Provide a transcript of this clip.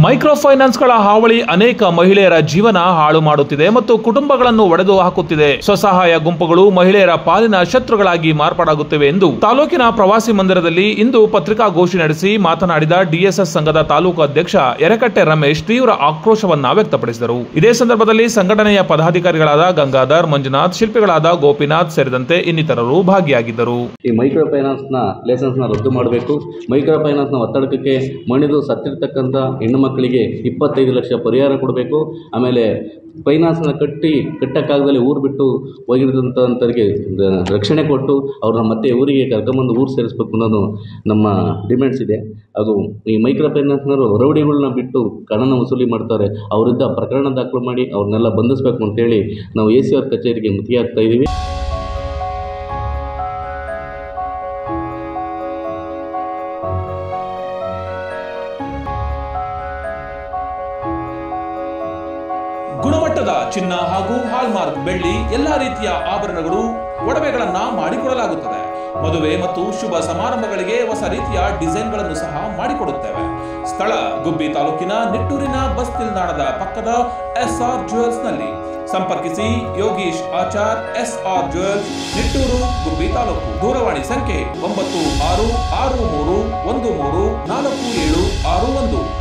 micro ಫೈನಾನ್ಸ್ಗಳ ಹಾವಳಿ ಅನೇಕ ಮಹಿಳೆಯರ ಜೀವನ ಹಾಳು ಮಾಡುತ್ತಿದೆ ಮತ್ತು ಕುಟುಂಬಗಳನ್ನು ಒಡೆದು ಹಾಕುತ್ತಿದೆ ಸ್ವಸಹಾಯ ಗುಂಪುಗಳು ಮಹಿಳೆಯರ ಪಾಲಿನ ಶತ್ರುಗಳಾಗಿ ಮಾರ್ಪಾಡಾಗುತ್ತಿವೆ ಎಂದು ತಾಲೂಕಿನ ಪ್ರವಾಸಿ ಮಂದಿರದಲ್ಲಿ ಇಂದು ಪತ್ರಿಕಾಗೋಷ್ಠಿ ನಡೆಸಿ ಮಾತನಾಡಿದ ಡಿಎಸ್ಎಸ್ ಸಂಘದ ತಾಲೂಕು ಅಧ್ಯಕ್ಷ ಎರಕಟ್ಟೆ ರಮೇಶ್ ತೀವ್ರ ಆಕ್ರೋಶವನ್ನ ವ್ಯಕ್ತಪಡಿಸಿದರು ಇದೇ ಸಂದರ್ಭದಲ್ಲಿ ಸಂಘಟನೆಯ ಪದಾಧಿಕಾರಿಗಳಾದ ಗಂಗಾಧರ್ ಮಂಜುನಾಥ್ ಶಿಲ್ಪಿಗಳಾದ ಗೋಪಿನಾಥ್ ಸೇರಿದಂತೆ ಇನ್ನಿತರರು ಭಾಗಿಯಾಗಿದ್ದರು ಈ ಮೈಕ್ರೋ ಫೈನಾನ್ಸ್ನ ಲೈಸೆನ್ಸ್ನ ರದ್ದು ಮಾಡಬೇಕು ಮೈಕ್ರೋ ಫೈನಾನ್ಸ್ನ ಒತ್ತಡಕ್ಕೆ ಮಣಿದು ಸತ್ತಿರ್ತಕ್ಕಂಥ ಹೆಣ್ಣು ಮಕ್ಕಳಿಗೆ ಇಪ್ಪತ್ತೈದು ಲಕ್ಷ ಪರಿಹಾರ ಕೊಡಬೇಕು ಆಮೇಲೆ ಫೈನಾನ್ಸ್ನ ಕಟ್ಟಿ ಕಟ್ಟಕ್ಕಾಗದಲ್ಲಿ ಊರು ಬಿಟ್ಟು ಹೋಗಿರೋದಂಥವ್ರಿಗೆ ರಕ್ಷಣೆ ಕೊಟ್ಟು ಅವ್ರನ್ನ ಮತ್ತೆ ಊರಿಗೆ ಕರ್ಕೊಂಬಂದು ಊರು ಸೇರಿಸ್ಬೇಕು ಅನ್ನೋದು ನಮ್ಮ ಡಿಮ್ಯಾಂಡ್ಸ್ ಇದೆ ಅದು ಈ ಮೈಕ್ರೋ ಫೈನಾನ್ಸ್ನವರು ರೌಡಿಗಳನ್ನ ಬಿಟ್ಟು ಹಣನ ವಸೂಲಿ ಮಾಡ್ತಾರೆ ಅವರಿಂದ ಪ್ರಕರಣ ದಾಖಲು ಮಾಡಿ ಅವ್ರನ್ನೆಲ್ಲ ಬಂಧಿಸಬೇಕು ಅಂತೇಳಿ ನಾವು ಎ ಸಿ ಆರ್ ಕಚೇರಿಗೆ ಮುತ್ತಿಗೆ ಆಗ್ತಾ ಇದ್ದೀವಿ ಗುಣಮಟ್ಟದ ಚಿನ್ನ ಹಾಗೂ ಹಾಲ್ಮಾರ್ಕ್ ಬೆಳ್ಳಿ ಎಲ್ಲಾ ರೀತಿಯ ಆಭರಣಗಳು ಒಡವೆಗಳನ್ನ ಮಾಡಿಕೊಡಲಾಗುತ್ತದೆ ಮದುವೆ ಮತ್ತು ಶುಭ ಸಮಾರಂಭಗಳಿಗೆ ಹೊಸ ರೀತಿಯ ಡಿಸೈನ್ಗಳನ್ನು ಸಹ ಮಾಡಿಕೊಡುತ್ತೇವೆ ಸ್ಥಳ ಗುಬ್ಬಿ ತಾಲೂಕಿನ ನಿಟ್ಟೂರಿನ ಬಸ್ ನಿಲ್ದಾಣದ ಪಕ್ಕದ ಎಸ್ ಆರ್ ಜುವೆಲ್ಸ್ ನಲ್ಲಿ ಸಂಪರ್ಕಿಸಿ Yogish Achar S R jewels Nittur Gubbi taluk ದೂರವಾಣಿ ಸಂಖ್ಯೆ ಒಂಬತ್ತು ಆರು ಆರು ಮೂರು ಒಂದು ಮೂರು ನಾಲ್ಕು ಏಳು ಆರು ಒಂದು